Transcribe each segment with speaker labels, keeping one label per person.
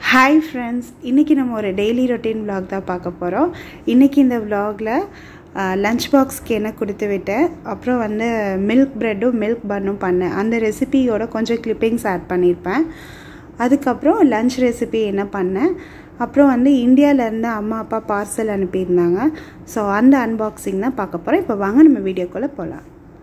Speaker 1: hi friends இன்றைக்கி நம்ம ஒரு டெய்லி ரொட்டீன் vlog தான் பார்க்க போகிறோம் இன்றைக்கி இந்த vlogல லஞ்ச் பாக்ஸ்க்கு என்ன கொடுத்து விட்டேன் அப்புறம் வந்து மில்க் ப்ரெட்டும் மில்க் பன்னும் பண்ணேன் அந்த ரெசிபியோட கொஞ்சம் கிளிப்பிங்ஸ் ஆட் பண்ணியிருப்பேன் அதுக்கப்புறம் லஞ்ச் ரெசிபி என்ன பண்ணேன் அப்புறம் வந்து இந்தியாவிலேருந்து அம்மா அப்பா பார்சல் அனுப்பியிருந்தாங்க ஸோ அந்த அன்பாக்சிங் தான் பார்க்க போகிறோம் இப்போ வாங்க நம்ம வீடியோக்குள்ளே போகலாம்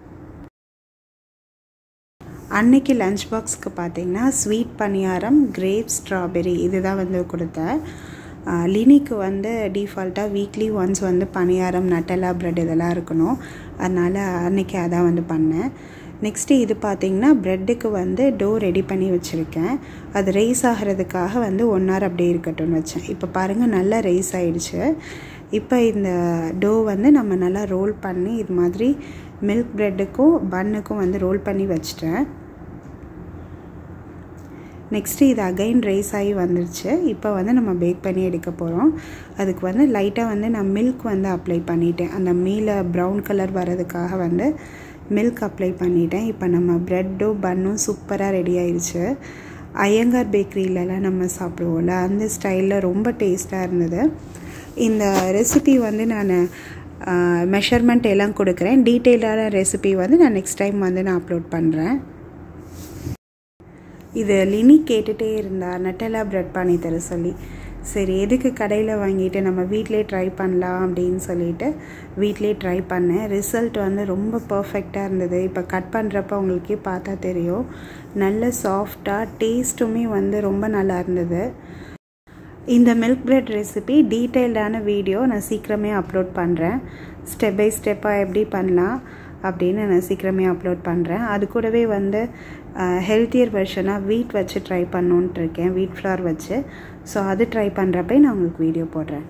Speaker 1: அன்னைக்கு லஞ்ச் பாக்ஸ்க்கு பார்த்தீங்கன்னா ஸ்வீட் பணியாரம் கிரேப் ஸ்ட்ராபெரி இதுதான் வந்து கொடுத்தேன் லினிக்கு வந்து டிஃபால்ட்டாக வீக்லி ஒன்ஸ் வந்து பணியாரம் நட்டலா ப்ரெட் இதெல்லாம் இருக்கணும் அதனால் அன்னைக்கு அதான் வந்து பண்ணேன் நெக்ஸ்ட்டு இது பார்த்திங்கன்னா ப்ரெட்டுக்கு வந்து டோ ரெடி பண்ணி வச்சுருக்கேன் அது ரைஸ் ஆகிறதுக்காக வந்து ஒன் ஹவர் அப்படியே இருக்கட்டும்னு வச்சேன் இப்போ பாருங்கள் நல்லா ரைஸ் ஆகிடுச்சு இப்போ இந்த டோ வந்து நம்ம நல்லா ரோல் பண்ணி இது மாதிரி மில்க் ப்ரெட்டுக்கும் பன்னுக்கும் வந்து ரோல் பண்ணி வச்சிட்டேன் நெக்ஸ்ட்டு இது அகைன் ரைஸ் ஆகி வந்துருச்சு இப்போ வந்து நம்ம பேக் பண்ணி எடுக்க போகிறோம் அதுக்கு வந்து லைட்டாக வந்து நான் மில்க் வந்து அப்ளை பண்ணிட்டேன் அந்த மீலை ப்ரௌன் கலர் வர்றதுக்காக வந்து மில்க் அப்ளை பண்ணிட்டேன் இப்போ நம்ம ப்ரெட்டும் பன்னும் சூப்பராக ரெடி ஆயிடுச்சு ஐயங்கார் பேக்கரியிலலாம் நம்ம சாப்பிடுவோம்ல அந்த ஸ்டைலில் ரொம்ப டேஸ்ட்டாக இருந்தது இந்த ரெசிபி வந்து நான் மெஷர்மெண்ட் எல்லாம் கொடுக்குறேன் டீட்டெயிலான ரெசிபி வந்து நான் நெக்ஸ்ட் டைம் வந்து நான் அப்லோட் பண்ணுறேன் இது லினி கேட்டுகிட்டே இருந்தா நட்டலா ப்ரெட் பண்ணி தர சொல்லி சரி எதுக்கு கடையில் வாங்கிட்டு நம்ம வீட்டிலே ட்ரை பண்ணலாம் அப்படின்னு சொல்லிட்டு வீட்டிலே ட்ரை பண்ணேன் ரிசல்ட் வந்து ரொம்ப பர்ஃபெக்டாக இருந்தது இப்போ கட் பண்ணுறப்ப உங்களுக்கே பார்த்தா தெரியும் நல்ல சாஃப்டாக டேஸ்ட்டுமே வந்து ரொம்ப நல்லா இருந்தது இந்த மில்க் பிரெட் ரெசிபி டீட்டெயில்டான வீடியோ நான் சீக்கிரமே அப்லோட் பண்ணுறேன் ஸ்டெப் பை ஸ்டெப்பாக எப்படி பண்ணலாம் அப்படின்னு நான் சீக்கிரமே அப்லோட் பண்ணுறேன் அது கூடவே வந்து ஹெல்த்தியர் வெர்ஷனாக வீட் வச்சு ட்ரை பண்ணோன்ட்டு இருக்கேன் வீட் ஃப்ளார் வச்சு ஸோ அது ட்ரை பண்ணுறப்ப நான் உங்களுக்கு வீடியோ போடுறேன்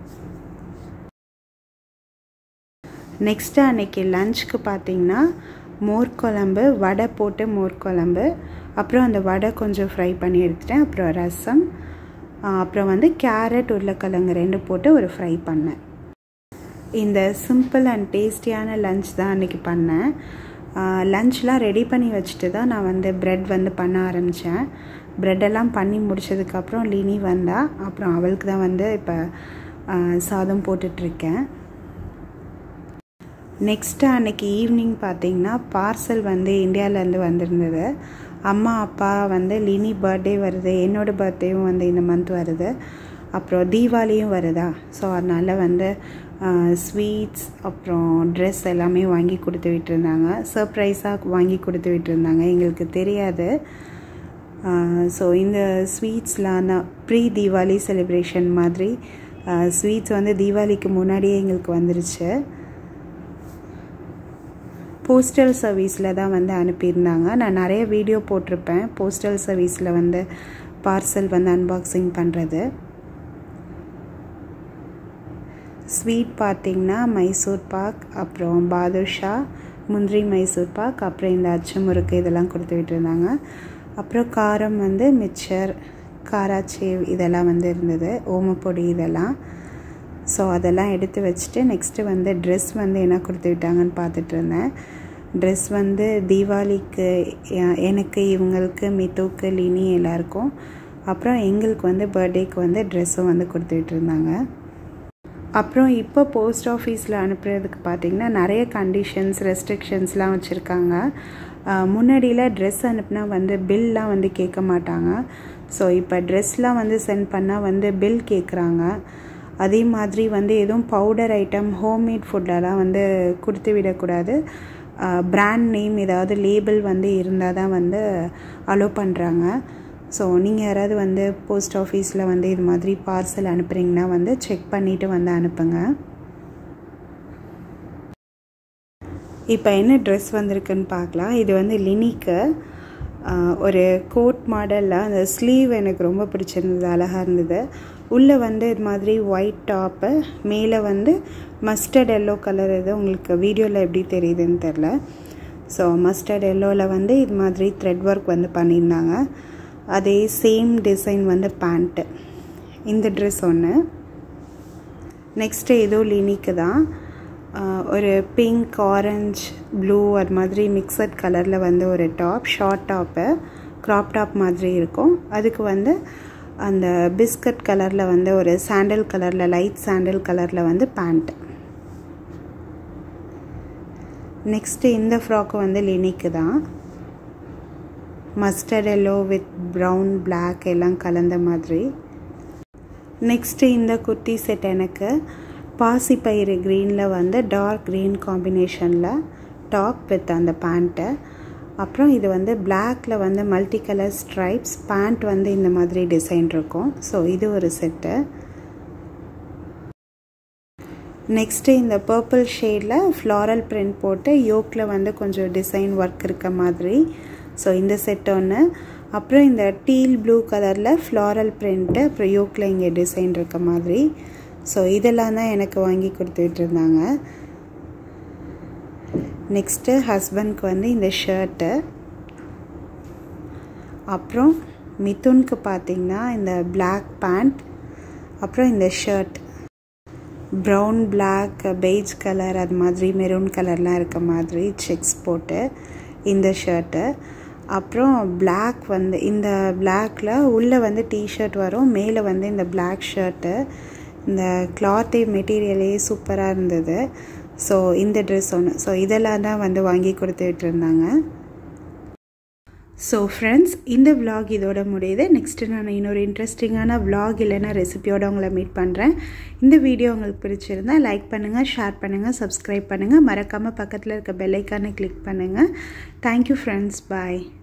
Speaker 1: நெக்ஸ்ட்டு அன்றைக்கி லஞ்சுக்கு பார்த்தீங்கன்னா மோர் குழம்பு வடை போட்டு மோர் குழம்பு அப்புறம் அந்த வடை கொஞ்சம் ஃப்ரை பண்ணி எடுத்துட்டேன் அப்புறம் ரசம் அப்புறம் வந்து கேரட் உருளைக்கிழங்கு ரெண்டு போட்டு ஒரு ஃப்ரை பண்ணேன் இந்த சிம்பிள் அண்ட் டேஸ்டியான லஞ்ச் தான் அன்றைக்கி பண்ணேன் லஞ்ச்லாம் ரெடி பண்ணி வச்சுட்டு தான் நான் வந்து ப்ரெட் வந்து பண்ண ஆரம்பித்தேன் ப்ரெட்டெல்லாம் பண்ணி முடித்ததுக்கப்புறம் லினி வந்தா அப்புறம் அவளுக்கு தான் வந்து இப்போ சாதம் போட்டுட்ருக்கேன் நெக்ஸ்ட்டு அன்றைக்கி ஈவினிங் பார்த்திங்கன்னா பார்சல் வந்து இந்தியாவிலேருந்து வந்திருந்தது அம்மா அப்பா வந்து லினி பர்த்டே வருது என்னோடய பர்த்டேவும் வந்து இந்த மந்த் வருது அப்புறம் தீபாவளியும் வருதா ஸோ அதனால் வந்து ஸ்வீட்ஸ் அப்புறம் ட்ரெஸ் எல்லாமே வாங்கி கொடுத்து விட்டுருந்தாங்க சர்ப்ரைஸாக வாங்கி கொடுத்து விட்டுருந்தாங்க எங்களுக்கு தெரியாது ஸோ இந்த ஸ்வீட்ஸ்லாம் தான் ப்ரீ தீபாவளி செலிப்ரேஷன் மாதிரி ஸ்வீட்ஸ் வந்து தீபாவளிக்கு முன்னாடியே எங்களுக்கு வந்துருச்சு போஸ்டல் சர்வீஸில் தான் வந்து அனுப்பியிருந்தாங்க நான் நிறைய வீடியோ போட்டிருப்பேன் போஸ்டல் சர்வீஸில் வந்து பார்சல் வந்து அன்பாக்சிங் பண்ணுறது ஸ்வீட் பார்த்திங்கன்னா மைசூர் பாக் அப்புறம் பாதுஷா முந்திரி மைசூர் பாக் அப்புறம் இந்த அச்சு முறுக்கு இதெல்லாம் கொடுத்து விட்டுருந்தாங்க அப்புறம் காரம் வந்து மிக்சர் காராச்சேவ் இதெல்லாம் வந்து இருந்தது ஓமப்பொடி இதெல்லாம் ஸோ அதெல்லாம் எடுத்து வச்சுட்டு நெக்ஸ்ட்டு வந்து ட்ரெஸ் வந்து என்ன கொடுத்து விட்டாங்கன்னு பார்த்துட்டு இருந்தேன் ட்ரெஸ் வந்து தீபாவளிக்கு எனக்கு இவங்களுக்கு மித்துக்கு லினி எல்லாருக்கும் அப்புறம் எங்களுக்கு வந்து பர்த்டேக்கு வந்து ட்ரெஸ்ஸும் வந்து கொடுத்து விட்டுருந்தாங்க அப்புறம் இப்போ போஸ்ட் ஆஃபீஸில் அனுப்புறதுக்கு பார்த்திங்கன்னா நிறைய கண்டிஷன்ஸ் ரெஸ்ட்ரிக்ஷன்ஸ்லாம் வச்சுருக்காங்க முன்னாடியில் ட்ரெஸ் அனுப்புனா வந்து பில்லாம் வந்து கேட்க மாட்டாங்க ஸோ இப்போ ட்ரெஸ்லாம் வந்து சென்ட் பண்ணால் வந்து பில் கேட்குறாங்க அதே மாதிரி வந்து எதுவும் பவுடர் ஐட்டம் ஹோம்மேட் ஃபுட்டெல்லாம் வந்து கொடுத்து விடக்கூடாது பிராண்ட் நேம் ஏதாவது லேபிள் வந்து இருந்தால் தான் வந்து அலோவ் பண்ணுறாங்க ஸோ நீங்கள் யாராவது வந்து போஸ்ட் ஆஃபீஸில் வந்து இது மாதிரி பார்சல் அனுப்புகிறீங்கன்னா வந்து செக் பண்ணிவிட்டு வந்து அனுப்புங்க இப்போ என்ன ட்ரெஸ் வந்திருக்குன்னு பார்க்கலாம் இது வந்து லினிக்கு ஒரு கோட் மாடலில் அந்த ஸ்லீவ் எனக்கு ரொம்ப பிடிச்சிருந்தது அழகாக இருந்தது உள்ளே வந்து இது மாதிரி ஒயிட் டாப்பு மேலே வந்து மஸ்டர்ட் எல்லோ கலர் இது உங்களுக்கு வீடியோவில் எப்படி தெரியுதுன்னு தெரில ஸோ மஸ்டர்ட் எல்லோவில் வந்து இது மாதிரி த்ரெட் ஒர்க் வந்து பண்ணியிருந்தாங்க அதே சேம் டிசைன் வந்து பேண்ட்டு இந்த ட்ரெஸ் ஒன்று நெக்ஸ்ட்டு ஏதோ லினிக்கு தான் ஒரு பிங்க் ஆரஞ்ச் ப்ளூ அது மாதிரி மிக்சட் கலரில் வந்து ஒரு top short top crop top மாதிரி இருக்கும் அதுக்கு வந்து அந்த பிஸ்கட் கலரில் வந்து ஒரு சாண்டல் கலரில் லைட் சாண்டல் கலரில் வந்து பேண்ட் நெக்ஸ்ட்டு இந்த ஃப்ராக்கு வந்து லினிக்கு தான் mustard yellow with brown black எல்லாம் கலந்த மாதிரி நெக்ஸ்ட்டு இந்த குர்த்தி செட் எனக்கு பாசிப்பயிறு க்ரீனில் வந்து டார்க் க்ரீன் காம்பினேஷனில் டாப் வித் அந்த பேண்ட்டு அப்புறம் இது வந்து பிளாக்ல வந்து மல்டி கலர் ஸ்ட்ரைப்ஸ் பேண்ட் வந்து இந்த மாதிரி டிசைன் இருக்கும் ஸோ இது ஒரு செட்டு நெக்ஸ்ட்டு இந்த பர்பிள் ஷேடில் ஃப்ளாரல் பிரிண்ட் போட்டு யோக்கில் வந்து கொஞ்சம் டிசைன் ஒர்க் இருக்க மாதிரி ஸோ இந்த செட் ஒன்று அப்புறம் இந்த டீல் ப்ளூ கலரில் ஃப்ளாரல் பிரிண்ட்டு அப்புறம் யோக்கில் இங்கே டிசைன் இருக்க மாதிரி ஸோ இதெல்லாம் தான் எனக்கு வாங்கி கொடுத்துட்டு இருந்தாங்க நெக்ஸ்ட்டு ஹஸ்பண்ட்க்கு வந்து இந்த ஷர்ட்டு அப்புறம் மிதுனுக்கு பார்த்திங்கன்னா இந்த பிளாக் பேண்ட் அப்புறம் இந்த shirt brown black beige colour அது மாதிரி மெரூன் கலர்லாம் இருக்க மாதிரி செக்ஸ் போட்டு இந்த ஷர்ட்டு அப்புறம் பிளாக் வந்து இந்த பிளாக்ல உள்ளே வந்து டிஷர்ட் வரும் மேலே வந்து இந்த பிளாக் ஷர்ட்டு இந்த கிளாத்தே மெட்டீரியலே சூப்பராக இருந்தது ஸோ இந்த ட்ரெஸ் ஒன்று ஸோ இதெல்லாம் தான் வந்து வாங்கி கொடுத்துட்டு இருந்தாங்க ஸோ ஃப்ரெண்ட்ஸ் இந்த விலாக் இதோட முடியுது நெக்ஸ்ட்டு நான் இன்னொரு இன்ட்ரெஸ்டிங்கான விலாக் இல்லைன்னா ரெசிபியோட உங்களை மீட் பண்ணுறேன் இந்த வீடியோ உங்களுக்கு பிடிச்சிருந்தா லைக் பண்ணுங்கள் ஷேர் பண்ணுங்கள் சப்ஸ்கிரைப் பண்ணுங்கள் மறக்காமல் பக்கத்தில் இருக்க பெல்லைக்கானை கிளிக் பண்ணுங்கள் தேங்க்யூ ஃப்ரெண்ட்ஸ் பாய்